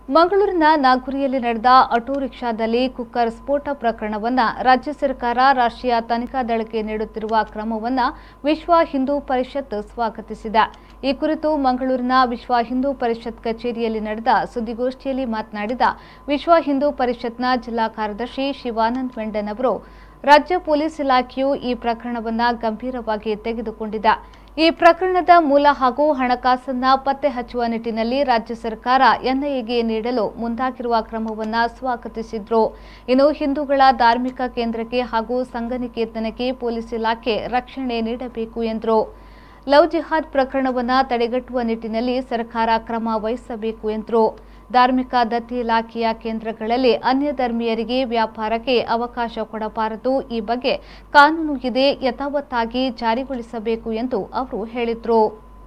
ಮಂಗಳೂರಿನ ನಾಗ್ಪುರಿಯಲ್ಲಿ ನಡೆದ auto ರಿಕ್ಷಾದಲ್ಲಿ cooker ಸ್ಫೋಟ ಪ್ರಕರಣವನ್ನ ರಾಜ್ಯ ಸರ್ಕಾರ ರಾಷ್ಟ್ರೀಯ ತನಿಖಾ ದಳಕ್ಕೆ ನೀಡುತ್ತಿರುವ ಕ್ರಮವನ್ನ ವಿಶ್ವ ಹಿಂದೂ ಪರಿಷತ್ ಸ್ವಾಗತಿಸಿದೆ ಈ ಕುರಿತು ಮಂಗಳೂರಿನ ವಿಶ್ವ ಹಿಂದೂ ಪರಿಷತ್ ಕಚೇರಿಯಲ್ಲಿ ನಡೆದ ಸುದ್ದಿಗೋಷ್ಠಿಯಲ್ಲಿ ಮಾತನಾಡಿದ ವಿಶ್ವ ಹಿಂದೂ ಪರಿಷತ್ನ ಜಿಲ್ಲಾ ಕಾರ್ಯದರ್ಶಿ ಶಿವಾನಂದ್ ಮೆಂಡನ್ ಅವರು ರಾಜ್ಯ ಪೊಲೀಸ್ ಇಲಾಖೆಯು ಈ ಪ್ರಕರಣವನ್ನ ಗಂಭೀರವಾಗಿ ತೆಗೆದುಕೊಂಡಿದೆ ಈ ಪ್ರಕರಣದ ಮೂಲ ಹಾಗೂ ಹಣಕಾಸನ್ನ ಪತ್ತೆ ಹಚ್ಚುವ ನಿಟ್ಟಿನಲ್ಲಿ ರಾಜ್ಯ ಸರ್ಕಾರ ಎನ್ಐಎಗೆ ನೀಡಲು ಮುಂದಾಗಿರುವ ಕ್ರಮವನ್ನ ಸ್ವಾಗತಿಸಿದ್ರು ಇನ್ನು ಹಿಂದೂಗಳ ಧಾರ್ಮಿಕ ಕೇಂದ್ರಕ್ಕೆ ಹಾಗೂ ಸಂಘನಿಕೇತನಕ್ಕೆ ಪೊಲೀಸ್ ಇಲಾಖೆ ರಕ್ಷಣೆ ನೀಡಬೇಕು ಎಂದರು ಲವ್ ಜಿಹಾದ್ ಪ್ರಕರಣವನ್ನ ತಡೆಗಟ್ಟುವ ನಿಟ್ಟಿನಲ್ಲಿ ಸರ್ಕಾರ ಕ್ರಮ ವಹಿಸಬೇಕು ಎಂದರು ಧಾರ್ಮಿಕ ದತ್ತಿ ಇಲಾಖೆಯ ಕೇಂದ್ರಗಳಲ್ಲಿ ಅನ್ಯ ಧರ್ಮೀಯರಿಗೆ ವ್ಯಾಪಾರಕ್ಕೆ ಅವಕಾಶ ಕೊಡಬಾರದು ಈ ಬಗ್ಗೆ ಕಾನೂನು ಇದೆ ಯಥಾವತ್ತಾಗಿ ಜಾರಿಗೊಳಿಸಬೇಕು ಎಂದು ಅವರು ಹೇಳಿದರು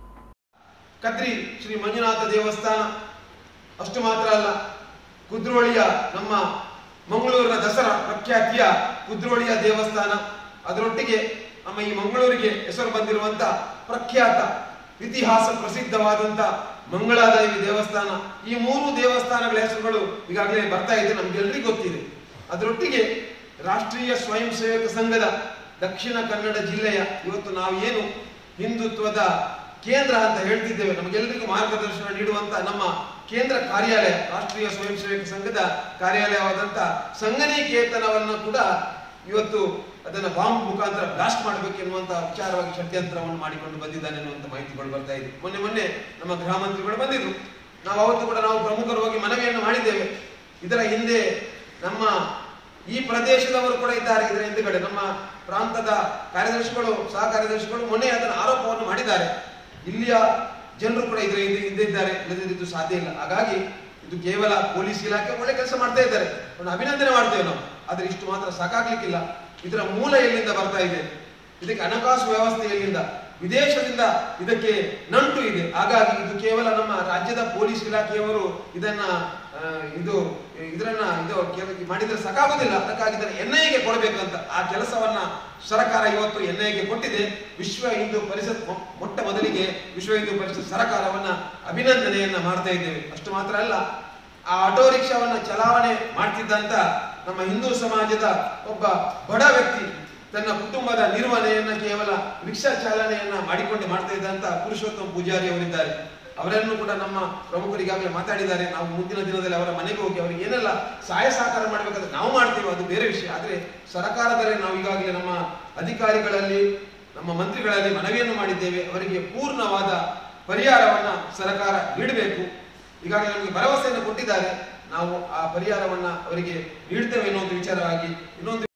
ಕದ್ರಿ ಶ್ರೀ ಮಂಜುನಾಥ ದೇವಸ್ಥಾನ ಅಷ್ಟು ಮಾತ್ರ ಅಲ್ಲ ಕುದ್ರೋಳಿಯ ನಮ್ಮ ಮಂಗಳೂರಿನ ದಸರಾ ಪ್ರಖ್ಯಾತಿಯ ಕುದ್ರೋಳಿಯ ದೇವಸ್ಥಾನ ಅದರೊಟ್ಟಿಗೆ ನಮ್ಮ ಈ ಮಂಗಳೂರಿಗೆ ಹೆಸರು ಬಂದಿರುವಂತ ಪ್ರಖ್ಯಾತ ಇತಿಹಾಸ ಪ್ರಸಿದ್ಧವಾದಂತ ಮಂಗಳಾದೇವಿ ದೇವಸ್ಥಾನ ಈ ಮೂರು ದೇವಸ್ಥಾನಗಳ ಹೆಸರುಗಳು ಈಗಾಗಲೇ ಬರ್ತಾ ಇದೆ ನಮ್ಗೆಲ್ರಿಗೂ ಗೊತ್ತಿದೆ ಅದರೊಟ್ಟಿಗೆ ರಾಷ್ಟ್ರೀಯ ಸ್ವಯಂ ಸೇವಕ ಸಂಘದ ದಕ್ಷಿಣ ಕನ್ನಡ ಜಿಲ್ಲೆಯ ಇವತ್ತು ನಾವು ಏನು ಹಿಂದುತ್ವದ ಕೇಂದ್ರ ಅಂತ ಹೇಳ್ತಿದ್ದೇವೆ ನಮಗೆಲ್ಲರಿಗೂ ಮಾರ್ಗದರ್ಶನ ನೀಡುವಂತ ನಮ್ಮ ಕೇಂದ್ರ ಕಾರ್ಯಾಲಯ ರಾಷ್ಟ್ರೀಯ ಸ್ವಯಂ ಸೇವಕ ಸಂಘದ ಕಾರ್ಯಾಲಯವಾದಂತ ಸಂಗನಿಕೇತನವನ್ನು ಕೂಡ ಇವತ್ತು ಅದನ್ನ ಬಾಂಬ್ ಮುಖಾಂತರ ಬ್ಲಾಸ್ಟ್ ಮಾಡಬೇಕು ಎನ್ನುವಂತ ವಿಚಾರವಾಗಿ ಷಡ್ಯಂತ್ರವನ್ನು ಮಾಡಿಕೊಂಡು ಬಂದಿದ್ದಾನೆ ಎನ್ನುವಂತ ಮಾಹಿತಿಗಳು ಬರ್ತಾ ಇದೆ ಮೊನ್ನೆ ಮೊನ್ನೆ ನಮ್ಮ ಗೃಹ ಮಂತ್ರಿಗಳು ಬಂದಿದ್ರು ನಾವು ಅವತ್ತು ಕೂಡ ನಾವು ಪ್ರಮುಖರು ಹೋಗಿ ಮನವಿಯನ್ನು ಮಾಡಿದ್ದೇವೆ ಇದರ ಹಿಂದೆ ನಮ್ಮ ಈ ಪ್ರದೇಶದವರು ಕೂಡ ಇದ್ದಾರೆ ಇದರ ಹಿಂದುಗಡೆ ನಮ್ಮ ಪ್ರಾಂತದ ಕಾರ್ಯದರ್ಶಿಗಳು ಸಹ ಕಾರ್ಯದರ್ಶಿಗಳು ಮೊನ್ನೆ ಅದನ್ನು ಆರೋಪವನ್ನು ಮಾಡಿದ್ದಾರೆ ಇಲ್ಲಿಯ ಜನರು ಕೂಡ ಇದರ ಹಿಂದೆ ಹಿಂದೆ ಇದ್ದಾರೆ ಇಲ್ಲದಿದ್ರೆ ಇದು ಸಾಧ್ಯ ಇಲ್ಲ ಹಾಗಾಗಿ ಇದು ಕೇವಲ ಪೊಲೀಸ್ ಇಲಾಖೆ ಒಳ್ಳೆ ಕೆಲಸ ಮಾಡ್ತಾ ಇದ್ದಾರೆ ಒಂದು ಅಭಿನಂದನೆ ಮಾಡ್ತೇವೆ ನಾವು ಆದ್ರೆ ಇಷ್ಟು ಮಾತ್ರ ಸಾಕಾಗ್ಲಿಕ್ಕಿಲ್ಲ ಇದರ ಮೂಲ ಎಲ್ಲಿಂದ ಬರ್ತಾ ಇದೆ ಇದಕ್ಕೆ ಹಣಕಾಸು ವ್ಯವಸ್ಥೆ ಎಲ್ಲಿಂದ ವಿದೇಶದಿಂದ ಇದಕ್ಕೆ ನಂಟು ಇದೆ ಹಾಗಾಗಿ ಇದು ಕೇವಲ ನಮ್ಮ ರಾಜ್ಯದ ಪೊಲೀಸ್ ಇಲಾಖೆಯವರು ಇದನ್ನ ಆ, ಇದು ಇದರನ್ನ ಇದು ಕೆಲ- ಮಾಡಿದ್ರೆ ಸಾಕಾಗುದಿಲ್ಲ ಅದಕ್ಕಾಗಿ ಇದನ್ನ ಎನ್ಐಎಗೆ ಕೊಡಬೇಕಂತ ಆ ಕೆಲಸವನ್ನ ಸರ್ಕಾರ ಇವತ್ತು ಎನ್ಐಎಗೆ ಕೊಟ್ಟಿದೆ ವಿಶ್ವ ಹಿಂದೂ ಪರಿಷತ್ ಮೊ- ಮೊಟ್ಟ ಮೊದಲಿಗೆ ವಿಶ್ವ ಹಿಂದೂ ಪರಿಷತ್ ಸರ್ಕಾರವನ್ನ ಅಭಿನಂದನೆಯನ್ನ ಮಾಡ್ತಾ ಇದ್ದೇವೆ ಅಷ್ಟು ಮಾತ್ರ ಅಲ್ಲ ಆ ಆಟೋ ರಿಕ್ಷಾವನ್ನ ಚಲಾವಣೆ ಮಾಡ್ತಿದ್ದಂತ ನಮ್ಮ ಹಿಂದೂ ಸಮಾಜದ ಒಬ್ಬ ಬಡ ವ್ಯಕ್ತಿ ತನ್ನ ಕುಟುಂಬದ ನಿರ್ವಹಣೆಯನ್ನ ಕೇವಲ ರಿಕ್ಷಾ ಚಾಲನೆಯನ್ನ ಮಾಡಿಕೊಂಡು ಮಾಡ್ತಾ ಇದ್ದಂತ ಪುರುಷೋತ್ತಮ ಪೂಜಾರಿ ಅವರಿದ್ದಾರೆ ಅವರನ್ನು ಕೂಡ ನಮ್ಮ ಪ್ರಮುಖರು ಈಗಾಗಲೇ ಮಾತಾಡಿದ್ದಾರೆ ನಾವು ಮುಂದಿನ ದಿನದಲ್ಲಿ ಅವರ ಮನೆಗೆ ಹೋಗಿ ಅವರಿಗೆ ಏನೆಲ್ಲ ಸಹಾಯ ಸಹಕಾರ ಮಾಡಬೇಕಾದ್ರೆ ನಾವು ಮಾಡ್ತೀವಿ ಅದು ಬೇರೆ ವಿಷಯ ಆದ್ರೆ ಸರ್ಕಾರದಲ್ಲಿ ನಾವು ಈಗಾಗಲೇ ನಮ್ಮ ಅಧಿಕಾರಿಗಳಲ್ಲಿ ನಮ್ಮ ಮಂತ್ರಿಗಳಲ್ಲಿ ಮನವಿಯನ್ನು ಮಾಡಿದ್ದೇವೆ ಅವರಿಗೆ ಪೂರ್ಣವಾದ ಪರಿಹಾರವನ್ನ ಸರ್ಕಾರ ನೀಡಬೇಕು ಈಗಾಗಲೇ ನಮಗೆ ಭರವಸೆಯನ್ನು ಕೊಟ್ಟಿದ್ದಾರೆ ನಾವು ಆ ಪರಿಹಾರವನ್ನ ಅವರಿಗೆ ನೀಡ್ತೇವೆ ಅನ್ನೋ ಒಂದು ವಿಚಾರವಾಗಿ ಇನ್ನೊಂದು